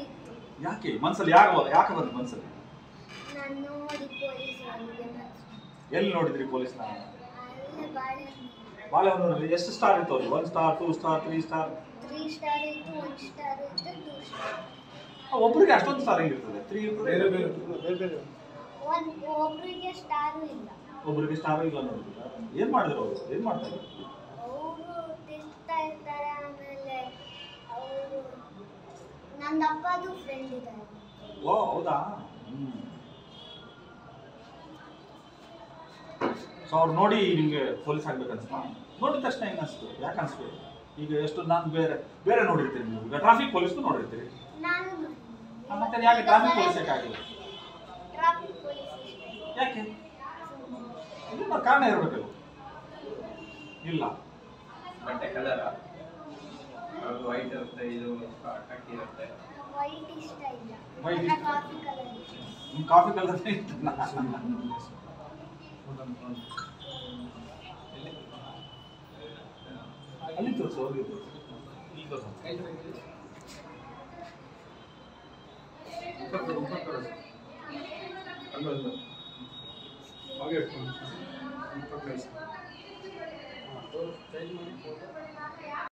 ಇತ್ತು ಯಾಕೆ ಮನ್ಸಲ್ಲಿ ಯಾಕೆ ಯಾಕೆ ಬಂತು ಮನ್ಸಲ್ಲಿ ನಾನು ನೋಡಿ ಪೊಲೀಸ್ ಅವನಿಗೆ ಎಲ್ಲಿ ನೋಡಿದ್ರಿ ಪೊಲೀಸ್ನ ಅಲ್ಲೇ ಬಾಳೆಹಣ್ಣು ಬಾಳೆಹೊನ್ನೂರಲ್ಲಿ ಎಷ್ಟು ಸ್ಟಾರ್ ಇತ್ತು ಅವ್ರಿಗೆ one star two star three star three star ಇತ್ತು ಒನ್ ಸ್ಟಾರ್ ಇತ್ತು ಟೂ ಸ್ಟಾರ್ ಒಬ್ಬರಿಗೆ ಅಷ್ಟೊಂದು ಸ್ಟಾರ್ ಹೆಂಗಿರ್ತದೆ ತ್ರೀ ಇರ್ತದೆ ಬೇರೆ ಬೇರೆ ಬೇರೆ ಬೇರೆ ಒಂದ್ ಒಬ್ರಿಗೆ ಸ್ಟಾರು ಇಲ್ಲ ಒಬ್ಬರಿಗೆ ಸ್ಟಾರ್ ಇಲ್ಲ ನೋಡಿದ್ರ ಏನ್ ಮಾಡಿದ್ರು ಅವರು ಏನ್ ಮಾಡ್ತಾರೆ ಅವರು ತಿರ್ತಾ ಇರ್ತಾರೆ ಆಮೇಲೆ ಅವರು ನನ್ನ ಅಪ್ಪದು ಫ್ರೆಂಡ್ ಇದ್ದಾರೆ ಓ ಹೌದಾ ಹ್ಮ್ ಸೊ ಅವ್ರು ನೋಡಿ ನಿಮ್ಗೆ ಪೊಲೀಸ್ ಆಗ್ಬೇಕು ಅನ್ಸ್ತಾ ನೋಡಿದ ತಕ್ಷಣ ಹೆಂಗ್ ಅನ್ಸ್ತು ಯಾಕೆ ಅನ್ಸ್ತು ಈಗ ಎಷ್ಟು ನಾನು ಬೇರೆ ಬೇರೆ ನೋಡಿರ್ತೀರಿ ನೀವು ಈಗ ಟ್ರಾಫಿಕ್ ಪೊಲೀಸ್ನು ನೋಡಿರ್ತೀರಿ ನಾನು ಆ, ಮತ್ತೆ ಯಾಕೆ ಟ್ರಾಫಿಕ್ ಪೊಲೀಸ್ ಯಾಕಾಗಿಲ್ಲ ಟ್ರಾಫಿಕ್ ಪೊಲೀಸ್ ಇಷ್ಟ ಯಾಕೆ ಇದನ್ನ ಕಾರಣ ಇರಬೇಕಲ್ಲ ಇಲ್ಲ ಬಟ್ಟೆ ಕಲರ್ ಅದು ವೈಟ್ ಇರುತ್ತೆ ಇದು ಕಟ್ಟಿ ಇರುತ್ತೆ ವೈಟ್ ಇಷ್ಟ ಇಲ್ಲ White ನನ್ನ ಇಷ್ಟ. ಕಾಫಿ ಕಲರ್ ಇಷ್ಟ ನಿಮ್ ಕಾಫಿ ಕಲರ್ ಇತ್ತಲ್ಲ ಅಲ್ಲಿ ತೋರಿಸು ಹೋಗಿ ಇಲ್ಲಿ ತೋರಿಸು ಹಾಗೆ ಇಟ್ಕೊಂಡು. ಇಪ್ಪತ್ತೈದು.